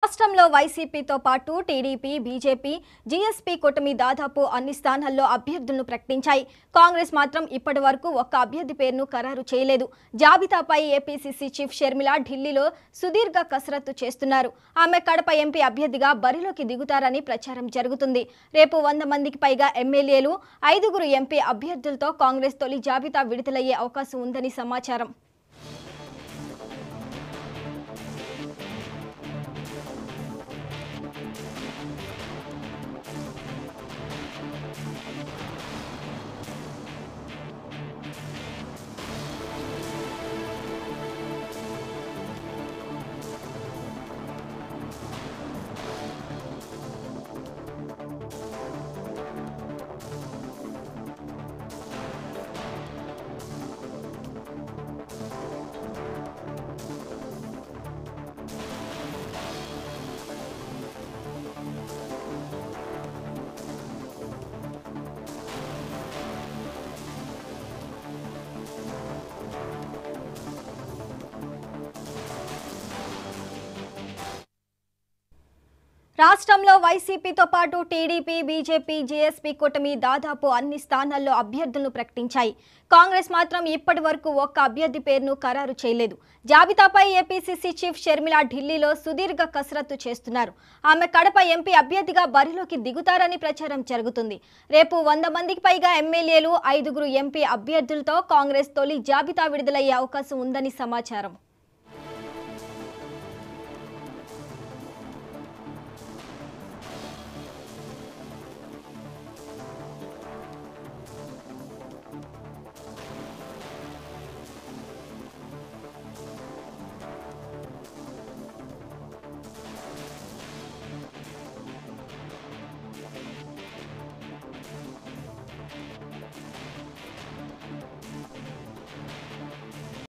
రాష్ట్రంలో వైసీపీతో పాటు TDP BJP GSP కూటమి దాదాపు అన్ని స్థానాల్లో అభ్యర్థులను ప్రకటించాయి కాంగ్రెస్ మాత్రం ఇప్పటి వరకు ఒక్క అభ్యర్థి పేరును ఖరారు చేయలేదు జాబితాపై ఏపీసీసీ చీఫ్ షర్మిల ఢిల్లీలో సుదీర్ఘ కసరత్తు చేస్తున్నారు ఆమె కడప ఎంపీ అభ్యర్థిగా బరిలోకి దిగుతారని ప్రచారం జరుగుతుంది రేపు వంద మందికి పైగా ఎమ్మెల్యేలు ఐదుగురు ఎంపీ అభ్యర్థులతో కాంగ్రెస్ తొలి జాబితా విడుదలయ్యే అవకాశం ఉందని సమాచారం రాష్ట్రంలో వైసీపీతో పాటు టీడీపీ బీజేపీ జేఎస్పీ కూటమి దాదాపు అన్ని స్థానాల్లో అభ్యర్థులను ప్రకటించాయి కాంగ్రెస్ మాత్రం ఇప్పటి వరకు ఒక్క అభ్యర్థి పేరును ఖరారు చేయలేదు జాబితాపై ఏపీసీసీ చీఫ్ షర్మిల ఢిల్లీలో సుదీర్ఘ కసరత్తు చేస్తున్నారు ఆమె కడప ఎంపీ అభ్యర్థిగా బరిలోకి దిగుతారని ప్రచారం జరుగుతుంది రేపు వంద మందికి పైగా ఎమ్మెల్యేలు ఐదుగురు ఎంపీ అభ్యర్థులతో కాంగ్రెస్ తొలి జాబితా విడుదలయ్యే అవకాశం ఉందని సమాచారం